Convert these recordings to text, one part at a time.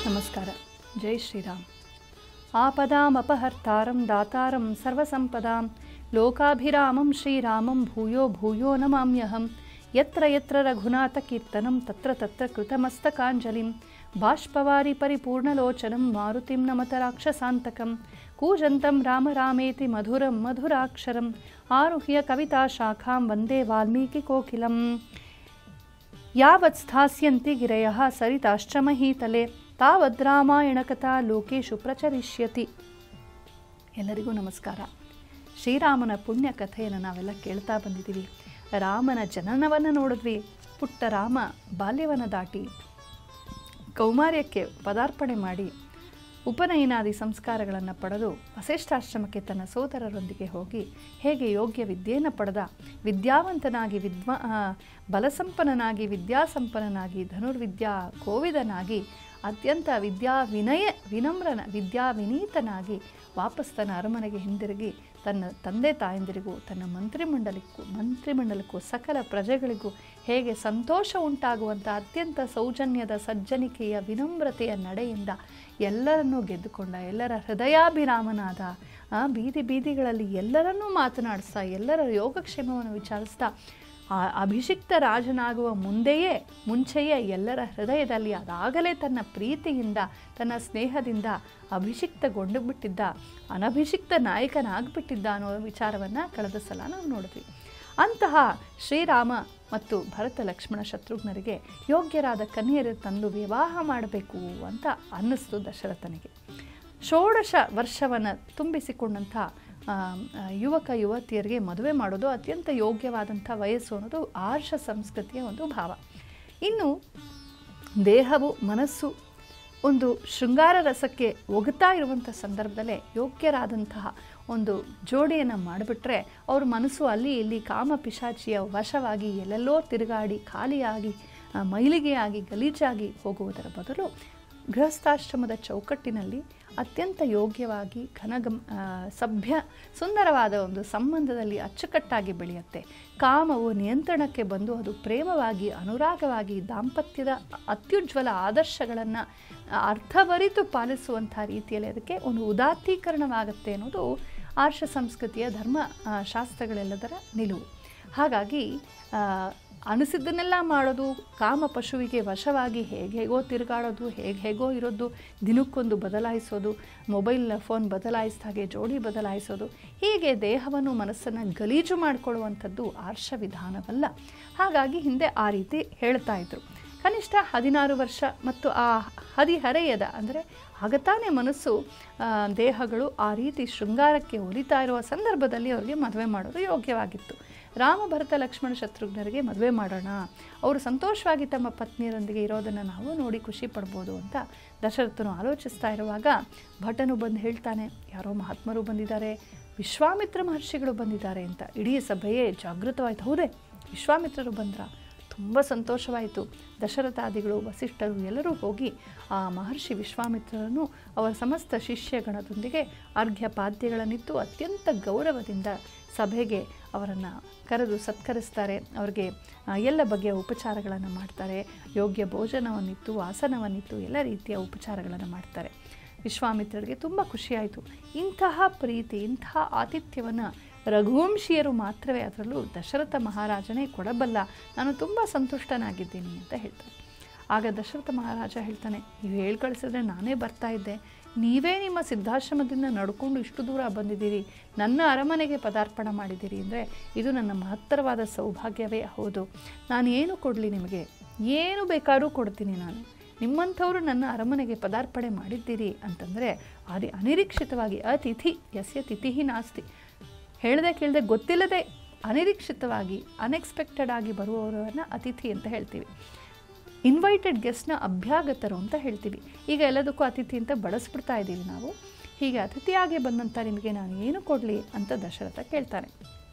ನಮಸ್ಕಾರ ಜೈ ಶ್ರೀರಾಮ್ ಆಪದಾಮಪಹರ್ತಾರಂ ದಾತಾರಂ ಸರ್ವಸಂಪದಾಂ ಲೋಕಾಭಿರಾಮಂ ಶ್ರೀರಾಮಂ ಭೂಯೋ ಭೂಯೋ ನಮಾಮ್ಯಹಂ ಯತ್ರ ಯತ್ರ ರಘುನಾಥ ಕೀರ್ತನಂ ತತ್ರ ತತ್ರ ಕೃತಮಸ್ತಕಾಂಜಲಿಂ ಬಾಷ್ಪವಾರಿ ಪರಿಪೂರ್ಣಲೋಚನಂ ಮಾರುತಿಂ ನಮತ ರಾಕ್ಷಸಾಂತಕಂ ಕೂಜಂತಂ ರಾಮ ರಾಮೇತಿ ಮಧುರಂ ಮಧುರಾಕ್ಷರಂ ಆರುಹ್ಯ ಕವಿತಾ ಶಾಖಾಂ ವಂದೇ ವಾಲ್ಮೀಕಿ ಕೋಕಿಲಂ ಯಾವತ್ ಸ್ಥಾಸ್ಯಂತಿ ಗಿರಯಃ ಸರಿತಾಶ್ಚ ಮಹೀತಲೆ ತಾವದ್ರಾಮಾಯಣಕಥಾ ಲೋಕೇಶು ಪ್ರಚರಿಷ್ಯತಿ ಎಲ್ಲರಿಗೂ ನಮಸ್ಕಾರ ಶ್ರೀರಾಮನ ಪುಣ್ಯ ಕಥೆಯನ್ನು ನಾವೆಲ್ಲ ಕೇಳ್ತಾ ಬಂದಿದ್ದೀವಿ ರಾಮನ ಜನನವನ್ನು ನೋಡಿದ್ವಿ ಪುಟ್ಟ ರಾಮ ಬಾಲ್ಯವನ್ನು ದಾಟಿ ಕೌಮಾರ್ಯಕ್ಕೆ ಪದಾರ್ಪಣೆ ಮಾಡಿ ಉಪನಯನಾದಿ ಸಂಸ್ಕಾರಗಳನ್ನು ಪಡೆದು ವಸಿಷ್ಠಾಶ್ರಮಕ್ಕೆ ತನ್ನ ಸೋದರರೊಂದಿಗೆ ಹೋಗಿ ಹೇಗೆ ಯೋಗ್ಯ ವಿದ್ಯೆಯನ್ನು ಪಡೆದ ವಿದ್ಯಾವಂತನಾಗಿ ವಿದ್ವಾ ಆ, ಬಲಸಂಪನ್ನನಾಗಿ ವಿದ್ಯಾಸಂಪನ್ನನಾಗಿ ಧನುರ್ವಿದ್ಯಾ ಕೋವಿದನಾಗಿ ಅತ್ಯಂತ ವಿದ್ಯಾ ವಿನಯ ವಿನಮ್ರನ ವಿದ್ಯಾ ವಿನೀತನಾಗಿ ವಾಪಸ್ ತನ್ನ ಅರಮನೆಗೆ ಹಿಂದಿರುಗಿ ತನ್ನ ತಂದೆ ತಾಯಂದಿರಿಗೂ ತನ್ನ ಮಂತ್ರಿಮಂಡಲಕ್ಕೂ ಮಂತ್ರಿಮಂಡಲಕ್ಕೂ ಸಕಲ ಪ್ರಜೆಗಳಿಗೂ ಹೇಗೆ ಸಂತೋಷ ಉಂಟಾಗುವಂಥ ಅತ್ಯಂತ ಸೌಜನ್ಯದ ಸಜ್ಜನಿಕೆಯ ವಿನಮ್ರತೆಯ ನಡೆಯಿಂದ ಎಲ್ಲರನ್ನೂ ಗೆದ್ದುಕೊಂಡ ಎಲ್ಲರ ಹೃದಯಾಭಿರಾಮನಾದ ಆ, ಬೀದಿ ಬೀದಿಗಳಲ್ಲಿ ಎಲ್ಲರನ್ನೂ ಮಾತನಾಡಿಸ್ತಾ ಎಲ್ಲರ ಯೋಗಕ್ಷೇಮವನ್ನು ವಿಚಾರಿಸ್ತಾ ಆ ಅಭಿಷಿಕ್ತ ರಾಜನಾಗುವ ಮುಂದೆಯೇ ಮುಂಚೆಯೇ ಎಲ್ಲರ ಹೃದಯದಲ್ಲಿ ಅದಾಗಲೇ ತನ್ನ ಪ್ರೀತಿಯಿಂದ ತನ್ನ ಸ್ನೇಹದಿಂದ ಅಭಿಷಿಕ್ತಗೊಂಡು ಬಿಟ್ಟಿದ್ದ ಅನಭಿಷಿಕ್ತ ನಾಯಕನಾಗ್ಬಿಟ್ಟಿದ್ದ ಅನ್ನೋ ವಿಚಾರವನ್ನು ಕಳೆದ ಸಲ ನಾವು ನೋಡಿದ್ವಿ ಅಂತಹ ಶ್ರೀರಾಮ ಮತ್ತು ಭರತ ಲಕ್ಷ್ಮಣ ಶತ್ರುಘ್ನರಿಗೆ ಯೋಗ್ಯರಾದ ಕನ್ಯೆಯರು ತಂದು ವಿವಾಹ ಮಾಡಬೇಕು ಅಂತ ಅನ್ನಿಸ್ತು ದಶರಥನಿಗೆ ಷೋಡಶ ವರ್ಷವನ್ನು ತುಂಬಿಸಿಕೊಂಡಂಥ ಆ, ಆ, ಯುವಕ ಯುವತಿಯರಿಗೆ ಮದುವೆ ಮಾಡೋದು ಅತ್ಯಂತ ಯೋಗ್ಯವಾದಂಥ ವಯಸ್ಸು ಅನ್ನೋದು ಆರ್ಷ ಸಂಸ್ಕೃತಿಯ ಒಂದು ಭಾವ ಇನ್ನು ದೇಹವು ಮನಸ್ಸು ಒಂದು ಶೃಂಗಾರ ರಸಕ್ಕೆ ಒಗ್ತಾ ಇರುವಂಥ ಸಂದರ್ಭದಲ್ಲೇ ಯೋಗ್ಯರಾದಂತಹ ಒಂದು ಜೋಡಿಯನ್ನು ಮಾಡಿಬಿಟ್ರೆ ಅವ್ರ ಮನಸ್ಸು ಅಲ್ಲಿ ಇಲ್ಲಿ ಕಾಮ ಪಿಶಾಚಿಯ ವಶವಾಗಿ ಎಲ್ಲೆಲ್ಲೋ ತಿರುಗಾಡಿ ಖಾಲಿಯಾಗಿ ಆ, ಮೈಲಿಗೆಯಾಗಿ ಗಲೀಜಾಗಿ ಹೋಗುವುದರ ಬದಲು ಗೃಹಸ್ಥಾಶ್ರಮದ ಚೌಕಟ್ಟಿನಲ್ಲಿ ಅತ್ಯಂತ ಯೋಗ್ಯವಾಗಿ ಘನಗಮ್ ಆ, ಸಭ್ಯ ಸುಂದರವಾದ ಒಂದು ಸಂಬಂಧದಲ್ಲಿ ಅಚ್ಚುಕಟ್ಟಾಗಿ ಬೆಳೆಯುತ್ತೆ ಕಾಮವು ನಿಯಂತ್ರಣಕ್ಕೆ ಬಂದು ಅದು ಪ್ರೇಮವಾಗಿ ಅನುರಾಗವಾಗಿ ದಾಂಪತ್ಯದ ಅತ್ಯುಜ್ವಲ ಆದರ್ಶಗಳನ್ನು ಅರ್ಥವರಿತು ಪಾಲಿಸುವಂಥ ರೀತಿಯಲ್ಲಿ ಅದಕ್ಕೆ ಒಂದು ಉದಾತ್ತೀಕರಣವಾಗುತ್ತೆ ಅನ್ನೋದು ಆರ್ಷ ಸಂಸ್ಕೃತಿಯ ಧರ್ಮ ಆ, ಶಾಸ್ತ್ರಗಳೆಲ್ಲದರ ನಿಲುವು ಹಾಗಾಗಿ ಆ, ಅನಿಸಿದ್ದನ್ನೆಲ್ಲ ಮಾಡೋದು ಕಾಮ ಪಶುವಿಗೆ ವಶವಾಗಿ ಹೇಗೆ ಹೇಗೋ ತಿರುಗಾಡೋದು ಹೇಗೆ ಹೇಗೋ ಇರೋದು ದಿನಕ್ಕೊಂದು ಬದಲಾಯಿಸೋದು ಮೊಬೈಲ್ ಫೋನ್ ಬದಲಾಯಿಸಿದ ಹಾಗೆ ಜೋಡಿ ಬದಲಾಯಿಸೋದು ಹೀಗೆ ದೇಹವನ್ನು ಮನಸ್ಸನ್ನು ಗಲೀಜು ಮಾಡಿಕೊಳ್ಳುವಂಥದ್ದು ಆರ್ಷ ವಿಧಾನವಲ್ಲ ಹಾಗಾಗಿ ಹಿಂದೆ ಆ ರೀತಿ ಹೇಳ್ತಾ ಇದ್ರು ಕನಿಷ್ಠ ಹದಿನಾರು ವರ್ಷ ಮತ್ತು ಆ ಹದಿಹರೆಯದ ಅಂದರೆ ಆಗತಾನೆ ಮನಸ್ಸು ಆ, ದೇಹಗಳು ಆ ರೀತಿ ಶೃಂಗಾರಕ್ಕೆ ಒಲಿತಾ ಇರುವ ಸಂದರ್ಭದಲ್ಲಿ ಅವರಿಗೆ ಮದುವೆ ಮಾಡೋದು ಯೋಗ್ಯವಾಗಿತ್ತು ರಾಮ ಭರತ ಲಕ್ಷ್ಮಣ ಶತ್ರುಘ್ನರಿಗೆ ಮದುವೆ ಮಾಡೋಣ ಅವರು ಸಂತೋಷವಾಗಿ ತಮ್ಮ ಪತ್ನಿಯರೊಂದಿಗೆ ಇರೋದನ್ನು ನಾವು ನೋಡಿ ಖುಷಿ ಪಡ್ಬೋದು ಅಂತ ದಶರಥನು ಆಲೋಚಿಸ್ತಾ ಇರುವಾಗ ಭಟನು ಬಂದು ಹೇಳ್ತಾನೆ ಯಾರೋ ಮಹಾತ್ಮರು ಬಂದಿದ್ದಾರೆ ವಿಶ್ವಾಮಿತ್ರ ಮಹರ್ಷಿಗಳು ಬಂದಿದ್ದಾರೆ ಅಂತ ಇಡೀ ಸಭೆಯೇ ಜಾಗೃತವಾಯ್ತು ಹೌದೇ ವಿಶ್ವಾಮಿತ್ರರು ಬಂದ್ರ ತುಂಬ ಸಂತೋಷವಾಯಿತು ದಶರಥಾದಿಗಳು ವಸಿಷ್ಠರು ಎಲ್ಲರೂ ಹೋಗಿ ಆ ಮಹರ್ಷಿ ವಿಶ್ವಾಮಿತ್ರರನ್ನು ಅವರ ಸಮಸ್ತ ಶಿಷ್ಯಗಣದೊಂದಿಗೆ ಅರ್ಘ್ಯ ಪಾದ್ಯಗಳನ್ನಿತ್ತು ಅತ್ಯಂತ ಗೌರವದಿಂದ ಸಭೆಗೆ ಅವರನ್ನು ಕರೆದು ಸತ್ಕರಿಸ್ತಾರೆ ಅವರಿಗೆ ಆ, ಎಲ್ಲ ಬಗೆಯ ಉಪಚಾರಗಳನ್ನು ಮಾಡ್ತಾರೆ ಯೋಗ್ಯ ಭೋಜನವನ್ನಿತ್ತು ಆಸನವನ್ನಿತ್ತು ಎಲ್ಲ ರೀತಿಯ ಉಪಚಾರಗಳನ್ನು ಮಾಡ್ತಾರೆ ವಿಶ್ವಾಮಿತ್ರರಿಗೆ ತುಂಬ ಖುಷಿಯಾಯಿತು ಇಂತಹ ಪ್ರೀತಿ ಇಂತಹ ಆತಿಥ್ಯವನ್ನು ರಘುವಂಶೀಯರು ಮಾತ್ರವೇ ಅದರಲ್ಲೂ ದಶರಥ ಮಹಾರಾಜನೇ ಕೊಡಬಲ್ಲ ನಾನು ತುಂಬ ಸಂತುಷ್ಟನಾಗಿದ್ದೀನಿ ಅಂತ ಹೇಳ್ತಾರೆ ಆಗ ದಶರಥ ಮಹಾರಾಜ ಹೇಳ್ತಾನೆ ನೀವು ಹೇಳಿ ಕಳಿಸಿದ್ರೆ ನಾನೇ ಬರ್ತಾ ಇದ್ದೆ ನೀವೇ ನಿಮ್ಮ ಸಿದ್ಧಾಶ್ರಮದಿಂದ ನಡ್ಕೊಂಡು ಇಷ್ಟು ದೂರ ಬಂದಿದ್ದೀರಿ ನನ್ನ ಅರಮನೆಗೆ ಪದಾರ್ಪಣ ಮಾಡಿದ್ದೀರಿ ಅಂದರೆ ಇದು ನನ್ನ ಮಹತ್ತರವಾದ ಸೌಭಾಗ್ಯವೇ ಹೌದು ನಾನು ಏನು ಕೊಡಲಿ ನಿಮಗೆ ಏನು ಬೇಕಾದ್ರೂ ಕೊಡ್ತೀನಿ ನಾನು ನಿಮ್ಮಂಥವರು ನನ್ನ ಅರಮನೆಗೆ ಪದಾರ್ಪಣೆ ಮಾಡಿದ್ದೀರಿ ಅಂತಂದರೆ ಅದೇ ಅನಿರೀಕ್ಷಿತವಾಗಿ ಅತಿಥಿ ಯಸ್ಯ ತಿಥಿ ನಾಸ್ತಿ ಹೇಳ್ದೆ ಕೇಳದೆ ಗೊತ್ತಿಲ್ಲದೆ ಅನಿರೀಕ್ಷಿತವಾಗಿ ಅನ್ಎಕ್ಸ್ಪೆಕ್ಟೆಡ್ ಆಗಿ ಬರುವವರನ್ನ ಅತಿಥಿ ಅಂತ ಹೇಳ್ತೀವಿ ಇನ್ವೈಟೆಡ್ ಗೆಸ್ಟ್ನ ಅಭ್ಯಾಗತರು ಅಂತ ಹೇಳ್ತೀವಿ ಈಗ ಎಲ್ಲದಕ್ಕೂ ಅತಿಥಿ ಅಂತ ಬಳಸ್ಬಿಡ್ತಾ ಇದ್ದೀವಿ ನಾವು ಹೀಗೆ ಅತಿಥಿಯಾಗಿ ಬಂದಂಥ ನಿಮಗೆ ನಾನು ಏನು ಕೊಡಲಿ ಅಂತ ದಶರಥ ಕೇಳ್ತಾನೆ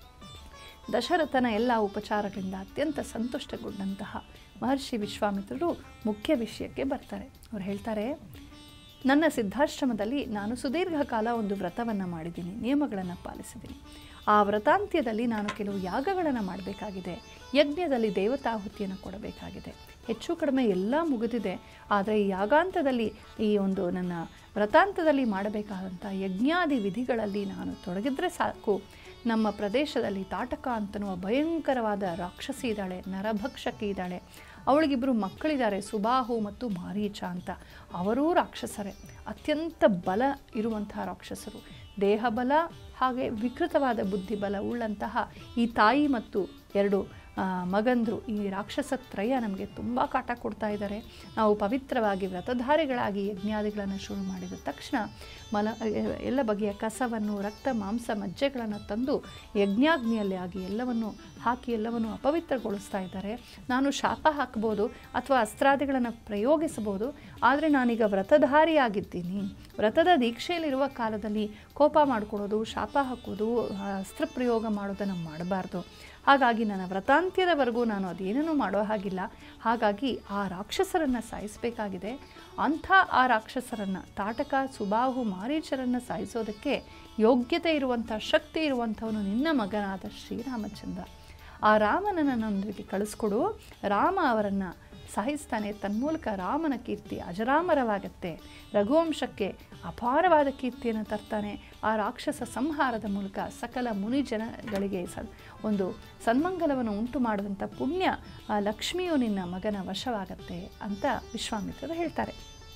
ದಶರಥನ ಎಲ್ಲ ಉಪಚಾರಗಳಿಂದ ಅತ್ಯಂತ ಸಂತುಷ್ಟಗೊಂಡಂತಹ ಮಹರ್ಷಿ ವಿಶ್ವಾಮಿತ್ರರು ಮುಖ್ಯ ವಿಷಯಕ್ಕೆ ಬರ್ತಾರೆ ಅವ್ರು ಹೇಳ್ತಾರೆ ನನ್ನ ಸಿದ್ಧಾಶ್ರಮದಲ್ಲಿ ನಾನು ಸುದೀರ್ಘ ಕಾಲ ಒಂದು ವ್ರತವನ್ನು ಮಾಡಿದ್ದೀನಿ ನಿಯಮಗಳನ್ನು ಪಾಲಿಸಿದ್ದೀನಿ ಆ ವ್ರತಾಂತ್ಯದಲ್ಲಿ ನಾನು ಕೆಲವು ಯಾಗಗಳನ್ನು ಮಾಡಬೇಕಾಗಿದೆ ಯಜ್ಞದಲ್ಲಿ ದೇವತಾಹುತಿಯನ್ನು ಕೊಡಬೇಕಾಗಿದೆ ಹೆಚ್ಚು ಕಡಿಮೆ ಎಲ್ಲ ಮುಗಿದಿದೆ ಆದರೆ ಈ ಯಾಗಾಂತದಲ್ಲಿ ಈ ಒಂದು ನನ್ನ ವ್ರತಾಂತದಲ್ಲಿ ಮಾಡಬೇಕಾದಂಥ ಯಜ್ಞಾದಿ ವಿಧಿಗಳಲ್ಲಿ ನಾನು ತೊಡಗಿದ್ರೆ ಸಾಕು ನಮ್ಮ ಪ್ರದೇಶದಲ್ಲಿ ತಾಟಕ ಅಂತನ್ನುವ ಭಯಂಕರವಾದ ರಾಕ್ಷಸಿ ಇದ್ದಾಳೆ ನರಭಕ್ಷಕಿ ಇದ್ದಾಳೆ ಅವಳಿಗಿಬ್ಬರು ಮಕ್ಕಳಿದ್ದಾರೆ ಸುಬಾಹು ಮತ್ತು ಮಾರೀಚ ಅಂತ ಅವರೂ ರಾಕ್ಷಸರೇ ಅತ್ಯಂತ ಬಲ ಇರುವಂತಹ ರಾಕ್ಷಸರು ದೇಹಬಲ ಹಾಗೆ ವಿಕೃತವಾದ ಬುದ್ಧಿಬಲ ಉಳ್ಳಂತಹ ಈ ತಾಯಿ ಮತ್ತು ಎರಡು ಆ, ಮಗಂದರು ಈ ರಾಕ್ಷಸ ತ್ರಯ ನಮಗೆ ತುಂಬ ಕಾಟ ಕೊಡ್ತಾ ಇದ್ದಾರೆ ನಾವು ಪವಿತ್ರವಾಗಿ ವ್ರತಧಾರಿಗಳಾಗಿ ಯಜ್ಞಾದಿಗಳನ್ನು ಶುರು ಮಾಡಿದ ತಕ್ಷಣ ಮಲ ಎಲ್ಲ ಬಗೆಯ ಕಸವನ್ನು ರಕ್ತ ಮಾಂಸ ಮಜ್ಜೆಗಳನ್ನು ತಂದು ಯಜ್ಞಾಗ್ನಿಯಲ್ಲಿ ಆಗಿ ಎಲ್ಲವನ್ನು ಹಾಕಿ ಎಲ್ಲವನ್ನು ಅಪವಿತ್ರಗೊಳಿಸ್ತಾ ಇದ್ದಾರೆ ನಾನು ಶಾಪ ಹಾಕ್ಬೋದು ಅಥವಾ ಅಸ್ತ್ರಾದಿಗಳನ್ನು ಪ್ರಯೋಗಿಸಬಹುದು ಆದರೆ ನಾನೀಗ ವ್ರತಧಾರಿಯಾಗಿದ್ದೀನಿ ವ್ರತದ ದೀಕ್ಷೆಯಲ್ಲಿರುವ ಕಾಲದಲ್ಲಿ ಕೋಪ ಮಾಡ್ಕೊಳ್ಳೋದು ಶಾಪ ಹಾಕೋದು ಆ, ಅಸ್ತ್ರ ಪ್ರಯೋಗ ಮಾಡೋದನ್ನು ಮಾಡಬಾರ್ದು ಹಾಗಾಗಿ ನನ್ನ ವ್ರತಾಂತ್ಯದವರೆಗೂ ನಾನು ಅದೇನೂ ಮಾಡೋ ಹಾಗಿಲ್ಲ ಹಾಗಾಗಿ ಆ ರಾಕ್ಷಸರನ್ನು ಸಾಯಿಸಬೇಕಾಗಿದೆ ಅಂಥ ಆ ರಾಕ್ಷಸರನ್ನು ತಾಟಕ ಸುಬಾಹು ಮಾರೀಚರನ್ನು ಸಾಯಿಸೋದಕ್ಕೆ ಯೋಗ್ಯತೆ ಇರುವಂಥ ಶಕ್ತಿ ಇರುವಂಥವನು ನಿನ್ನ ಮಗನಾದ ಶ್ರೀರಾಮಚಂದ್ರ ಆ ರಾಮನನ್ನು ನನ್ನೊಂದಿಗೆ ಕಳಿಸ್ಕೊಡು ರಾಮ ಅವರನ್ನು ಸಾಯಿಸ್ತಾನೆ ತನ್ಮೂಲಕ ರಾಮನ ಕೀರ್ತಿ ಅಜರಾಮರವಾಗತ್ತೆ ರಘುವಂಶಕ್ಕೆ ಅಪಾರವಾದ ಕೀರ್ತಿಯನ್ನು ತರ್ತಾನೆ ಆ ರಾಕ್ಷಸ ಸಂಹಾರದ ಮೂಲಕ ಸಕಲ ಮುನಿಜನಗಳಿಗೆ ಸ ಒಂದು ಸನ್ಮಂಗಲವನ್ನು ಉಂಟು ಮಾಡಿದಂಥ ಪುಣ್ಯ ಆ ಲಕ್ಷ್ಮಿಯು ನಿನ್ನ ಮಗನ ವಶವಾಗತ್ತೆ ಅಂತ ವಿಶ್ವಾಮಿತ್ರರು ಹೇಳ್ತಾರೆ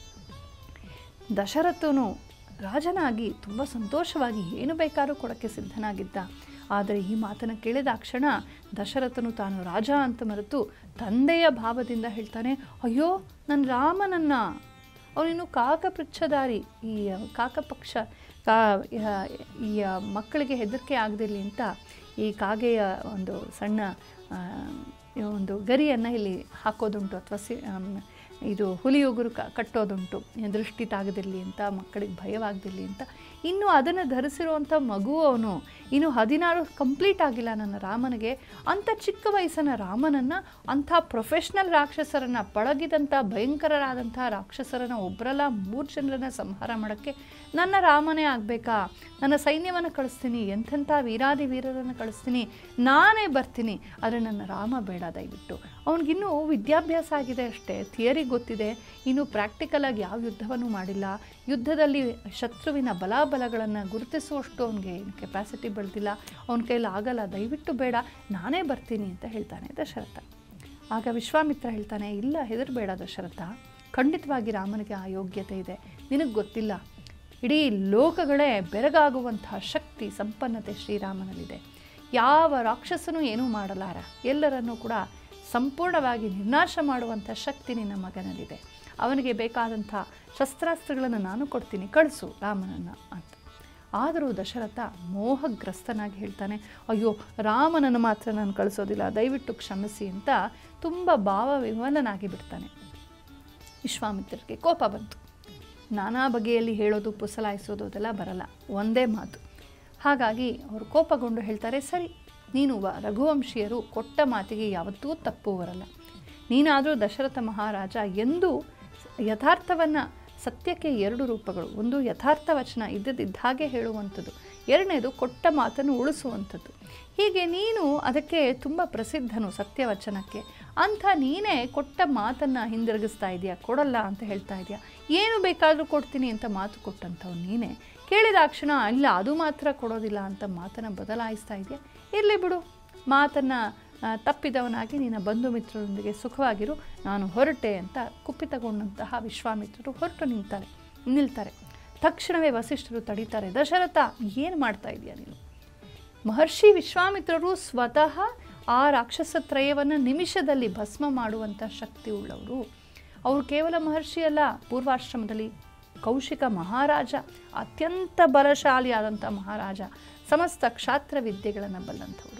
ದಶರಥನು ರಾಜನಾಗಿ ತುಂಬ ಸಂತೋಷವಾಗಿ ಏನು ಬೇಕಾದ್ರೂ ಕೊಡೋಕ್ಕೆ ಸಿದ್ಧನಾಗಿದ್ದ ಆದರೆ ಈ ಮಾತನ್ನು ಕೇಳಿದ ಕ್ಷಣ ದಶರಥನು ತಾನು ರಾಜ ಅಂತ ಮರೆತು ತಂದೆಯ ಭಾವದಿಂದ ಹೇಳ್ತಾನೆ ಅಯ್ಯೋ ನನ್ನ ರಾಮನನ್ನು ಅವನಿನ್ನು ಕಾಕಪೃಚ್ಛಧಾರಿ ಈ ಕಾಕಪಕ್ಷ ಕಾ ಈ ಮಕ್ಕಳಿಗೆ ಹೆದರಿಕೆ ಆಗದಿರಲಿ ಅಂತ ಈ ಕಾಗೆಯ ಒಂದು ಸಣ್ಣ ಆ, ಒಂದು ಗರಿಯನ್ನು ಇಲ್ಲಿ ಹಾಕೋದುಂಟು ಅಥವಾ ಸಿ ಆಮ್, ಇದು ಹುಲಿಯುಗುರು ಕ ಕಟ್ಟೋದುಂಟು ದೃಷ್ಟಿ ತಾಗದಿರಲಿ ಅಂತ ಮಕ್ಕಳಿಗೆ ಭಯವಾಗದಿರಲಿ ಅಂತ ಇನ್ನು ಅದನ್ನು ಧರಿಸಿರುವಂಥ ಮಗು ಅವನು ಇನ್ನು ಹದಿನಾರು ಕಂಪ್ಲೀಟ್ ಆಗಿಲ್ಲ ನನ್ನ ರಾಮನಿಗೆ ಅಂಥ ಚಿಕ್ಕ ವಯಸ್ಸನ ರಾಮನನ್ನು ಅಂಥ ಪ್ರೊಫೆಷ್ನಲ್ ರಾಕ್ಷಸರನ್ನು ಪಳಗಿದಂಥ ಭಯಂಕರರಾದಂಥ ರಾಕ್ಷಸರನ್ನು ಒಬ್ಬರಲ್ಲ ಮೂರು ಜನರನ್ನು ಸಂಹಾರ ಮಾಡೋಕ್ಕೆ ನನ್ನ ರಾಮನೇ ಆಗಬೇಕಾ ನನ್ನ ಸೈನ್ಯವನ್ನು ಕಳಿಸ್ತೀನಿ ಎಂಥೆಂಥ ವೀರಾದಿ ವೀರರನ್ನು ಕಳಿಸ್ತೀನಿ ನಾನೇ ಬರ್ತೀನಿ ಆದರೆ ನನ್ನ ರಾಮ ಬೇಡ ದಯವಿಟ್ಟು ಅವನಿಗಿನ್ನೂ ವಿದ್ಯಾಭ್ಯಾಸ ಆಗಿದೆ ಅಷ್ಟೇ ಥಿಯರಿ ಗೊತ್ತಿದೆ ಇನ್ನು ಪ್ರಾಕ್ಟಿಕಲಾಗಿ ಯಾವ ಯುದ್ಧವನ್ನು ಮಾಡಿಲ್ಲ ಯುದ್ಧದಲ್ಲಿ ಶತ್ರುವಿನ ಬಲಾಬಲಗಳನ್ನು ಗುರುತಿಸುವಷ್ಟು ಅವನಿಗೆ ಕೆಪಾಸಿಟಿ ಬೆಳೆದಿಲ್ಲ ಅವನ ಕೈಲಿ ಆಗಲ್ಲ ದಯವಿಟ್ಟು ಬೇಡ ನಾನೇ ಬರ್ತೀನಿ ಅಂತ ಹೇಳ್ತಾನೆ ದಶರಥ ಆಗ ವಿಶ್ವಾಮಿತ್ರ ಹೇಳ್ತಾನೆ ಇಲ್ಲ ಹೆದರಬೇಡ ದಶರಥ ಖಂಡಿತವಾಗಿ ರಾಮನಿಗೆ ಆ ಯೋಗ್ಯತೆ ಇದೆ ನಿನಗೆ ಗೊತ್ತಿಲ್ಲ ಇಡೀ ಲೋಕಗಳೇ ಬೆರಗಾಗುವಂತಹ ಶಕ್ತಿ ಸಂಪನ್ನತೆ ಶ್ರೀರಾಮನಲ್ಲಿದೆ ಯಾವ ರಾಕ್ಷಸನೂ ಏನೂ ಮಾಡಲಾರ ಎಲ್ಲರನ್ನೂ ಕೂಡ ಸಂಪೂರ್ಣವಾಗಿ ನಿರ್ನಾಶ ಮಾಡುವಂಥ ಶಕ್ತಿ ನಿನ್ನ ಮಗನಲ್ಲಿದೆ ಅವನಿಗೆ ಬೇಕಾದಂಥ ಶಸ್ತ್ರಾಸ್ತ್ರಗಳನ್ನು ನಾನು ಕೊಡ್ತೀನಿ ಕಳಿಸು ರಾಮನನ್ನು ಅಂತ ಆದರೂ ದಶರಥ ಮೋಹಗ್ರಸ್ತನಾಗಿ ಹೇಳ್ತಾನೆ ಅಯ್ಯೋ ರಾಮನನ್ನು ಮಾತ್ರ ನಾನು ಕಳಿಸೋದಿಲ್ಲ ದಯವಿಟ್ಟು ಕ್ಷಮಿಸಿ ಅಂತ ತುಂಬ ಭಾವ ವಿವಲನಾಗಿ ಬಿಡ್ತಾನೆ ವಿಶ್ವಾಮಿತ್ರರಿಗೆ ಕೋಪ ಬಂತು ನಾನಾ ಬಗೆಯಲ್ಲಿ ಹೇಳೋದು ಪುಸಲಾಯಿಸೋದು ಅದೆಲ್ಲ ಬರಲ್ಲ ಒಂದೇ ಮಾತು ಹಾಗಾಗಿ ಅವರು ಕೋಪಗೊಂಡು ಹೇಳ್ತಾರೆ ಸರಿ ನೀನು ವ ರಘುವಂಶೀಯರು ಕೊಟ್ಟ ಮಾತಿಗೆ ಯಾವತ್ತೂ ತಪ್ಪು ಬರಲ್ಲ ನೀನಾದರೂ ದಶರಥ ಮಹಾರಾಜ ಎಂದು ಯಥಾರ್ಥವನ್ನು ಸತ್ಯಕ್ಕೆ ಎರಡು ರೂಪಗಳು ಒಂದು ಯಥಾರ್ಥ ವಚನ ಇದ್ದದಿದ್ದ ಹಾಗೆ ಹೇಳುವಂಥದ್ದು ಎರಡನೇದು ಕೊಟ್ಟ ಮಾತನ್ನು ಉಳಿಸುವಂಥದ್ದು ಹೀಗೆ ನೀನು ಅದಕ್ಕೆ ತುಂಬ ಪ್ರಸಿದ್ಧನು ಸತ್ಯವಚನಕ್ಕೆ ಅಂಥ ನೀನೇ ಕೊಟ್ಟ ಮಾತನ್ನು ಹಿಂದಿರುಗಿಸ್ತಾ ಇದೆಯಾ ಕೊಡಲ್ಲ ಅಂತ ಹೇಳ್ತಾ ಇದೆಯಾ ಏನು ಬೇಕಾದರೂ ಕೊಡ್ತೀನಿ ಅಂತ ಮಾತು ಕೊಟ್ಟಂಥವ್ನು ನೀನೇ ಕೇಳಿದಾಕ್ಷಣ ಇಲ್ಲ ಅದು ಮಾತ್ರ ಕೊಡೋದಿಲ್ಲ ಅಂತ ಮಾತನ್ನು ಬದಲಾಯಿಸ್ತಾ ಇದೆಯಾ ಇರಲಿ ಬಿಡು ಮಾತನ್ನು ಆ, ತಪ್ಪಿದವನಾಗಿ ನಿನ್ನ ಬಂಧು ಮಿತ್ರರೊಂದಿಗೆ ಸುಖವಾಗಿರು ನಾನು ಹೊರಟೆ ಅಂತ ಕುಪಿತಗೊಂಡಂತಹ ವಿಶ್ವಾಮಿತ್ರರು ಹೊರಟು ನಿಲ್ತಾರೆ ನಿಲ್ತಾರೆ ತಕ್ಷಣವೇ ವಸಿಷ್ಠರು ತಡೀತಾರೆ ದಶರಥ ಏನು ಮಾಡ್ತಾ ಇದೆಯಾ ನೀನು ಮಹರ್ಷಿ ವಿಶ್ವಾಮಿತ್ರರು ಸ್ವತಃ ಆ ರಾಕ್ಷಸತ್ರಯವನ್ನು ನಿಮಿಷದಲ್ಲಿ ಭಸ್ಮ ಮಾಡುವಂಥ ಶಕ್ತಿ ಉಳ್ಳವರು ಅವರು ಕೇವಲ ಮಹರ್ಷಿ ಅಲ್ಲ ಪೂರ್ವಾಶ್ರಮದಲ್ಲಿ ಕೌಶಿಕ ಮಹಾರಾಜ ಅತ್ಯಂತ ಬಲಶಾಲಿಯಾದಂಥ ಮಹಾರಾಜ ಸಮಸ್ತ ಕ್ಷಾತ್ರ ವಿದ್ಯೆಗಳನ್ನು ಬಲ್ಲಂಥವರು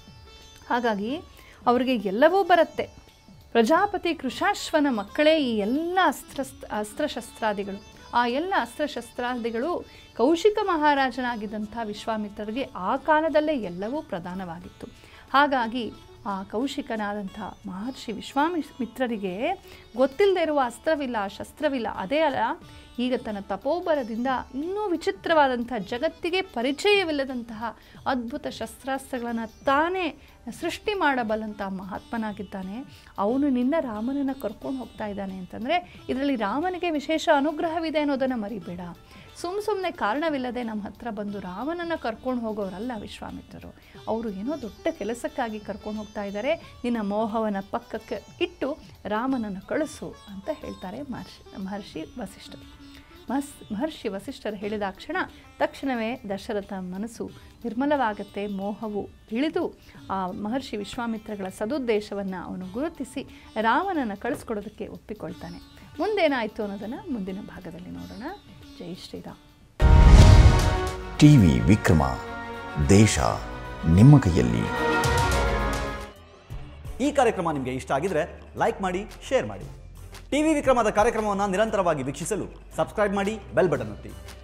ಹಾಗಾಗಿ ಅವರಿಗೆ ಎಲ್ಲವೂ ಬರುತ್ತೆ ಪ್ರಜಾಪತಿ ಕೃಷಾಶ್ವನ ಮಕ್ಕಳೇ ಈ ಎಲ್ಲ ಅಸ್ತ್ರ ಅಸ್ತ್ರಶಸ್ತ್ರಾದಿಗಳು ಆ ಎಲ್ಲ ಅಸ್ತ್ರಶಸ್ತ್ರಾದಿಗಳು ಕೌಶಿಕ ಮಹಾರಾಜನಾಗಿದ್ದಂಥ ವಿಶ್ವಾಮಿತ್ರರಿಗೆ ಆ ಕಾಲದಲ್ಲೇ ಎಲ್ಲವೂ ಪ್ರಧಾನವಾಗಿತ್ತು ಹಾಗಾಗಿ ಆ ಕೌಶಿಕನಾದಂಥ ಮಹರ್ಷಿ ವಿಶ್ವಾಮಿತ್ರರಿಗೆ ಗೊತ್ತಿಲ್ಲದೆ ಇರುವ ಅಸ್ತ್ರವಿಲ್ಲ ಶಸ್ತ್ರವಿಲ್ಲ ಅದೇ ಅಲ್ಲ ಈಗ ತನ್ನ ತಪೋಬಲದಿಂದ ಇನ್ನೂ ವಿಚಿತ್ರವಾದಂಥ ಜಗತ್ತಿಗೆ ಪರಿಚಯವಿಲ್ಲದಂತಹ ಅದ್ಭುತ ಶಸ್ತ್ರಾಸ್ತ್ರಗಳನ್ನು ತಾನೇ ಸೃಷ್ಟಿ ಮಾಡಬಲ್ಲಂಥ ಮಹಾತ್ಮನಾಗಿದ್ದಾನೆ ಅವನು ನಿನ್ನ ರಾಮನನ್ನು ಕರ್ಕೊಂಡು ಹೋಗ್ತಾ ಇದ್ದಾನೆ ಅಂತಂದರೆ ಇದರಲ್ಲಿ ರಾಮನಿಗೆ ವಿಶೇಷ ಅನುಗ್ರಹವಿದೆ ಅನ್ನೋದನ್ನು ಮರಿಬೇಡ ಸುಮ್ಮ ಸುಮ್ಮನೆ ಕಾರಣವಿಲ್ಲದೆ ನಮ್ಮ ಹತ್ರ ಬಂದು ರಾಮನನ್ನು ಕರ್ಕೊಂಡು ಹೋಗೋರಲ್ಲ ವಿಶ್ವಾಮಿತ್ರರು ಅವರು ಏನೋ ದೊಡ್ಡ ಕೆಲಸಕ್ಕಾಗಿ ಕರ್ಕೊಂಡು ಹೋಗ್ತಾ ಇದ್ದಾರೆ ನಿನ್ನ ಮೋಹವನ ಪಕ್ಕಕ್ಕೆ ಇಟ್ಟು ರಾಮನನ್ನು ಕಳಿಸು ಅಂತ ಹೇಳ್ತಾರೆ ಮಹರ್ಷಿ ಮಹರ್ಷಿ ವಸಿಷ್ಠರು ಮಹಸ್ ಮಹರ್ಷಿ ವಸಿಷ್ಠರು ಹೇಳಿದ ಕ್ಷಣ ತಕ್ಷಣವೇ ದಶರಥ ಮನಸ್ಸು ನಿರ್ಮಲವಾಗುತ್ತೆ ಮೋಹವು ಇಳಿದು ಆ ಮಹರ್ಷಿ ವಿಶ್ವಾಮಿತ್ರಗಳ ಸದುದ್ದೇಶವನ್ನು ಅವನು ಗುರುತಿಸಿ ರಾಮನನ್ನು ಕಳಿಸ್ಕೊಡೋದಕ್ಕೆ ಒಪ್ಪಿಕೊಳ್ತಾನೆ ಮುಂದೇನಾಯಿತು ಅನ್ನೋದನ್ನು ಮುಂದಿನ ಭಾಗದಲ್ಲಿ ನೋಡೋಣ ಜೈ ಶ್ರೀರಾಮ್ ಟಿವಿ ವಿಕ್ರಮ ದೇಶ ನಿಮ್ಮ ಕೈಯಲ್ಲಿ ಈ ಕಾರ್ಯಕ್ರಮ ನಿಮಗೆ ಇಷ್ಟ ಆಗಿದ್ರೆ ಲೈಕ್ ಮಾಡಿ ಶೇರ್ ಮಾಡಿ ಟಿವಿ ವಿಕ್ರಮದ ಕಾರ್ಯಕ್ರಮವನ್ನು ನಿರಂತರವಾಗಿ ವೀಕ್ಷಿಸಲು ಸಬ್ಸ್ಕ್ರೈಬ್ ಮಾಡಿ ಬೆಲ್ ಬಟನ್ ಒತ್ತಿ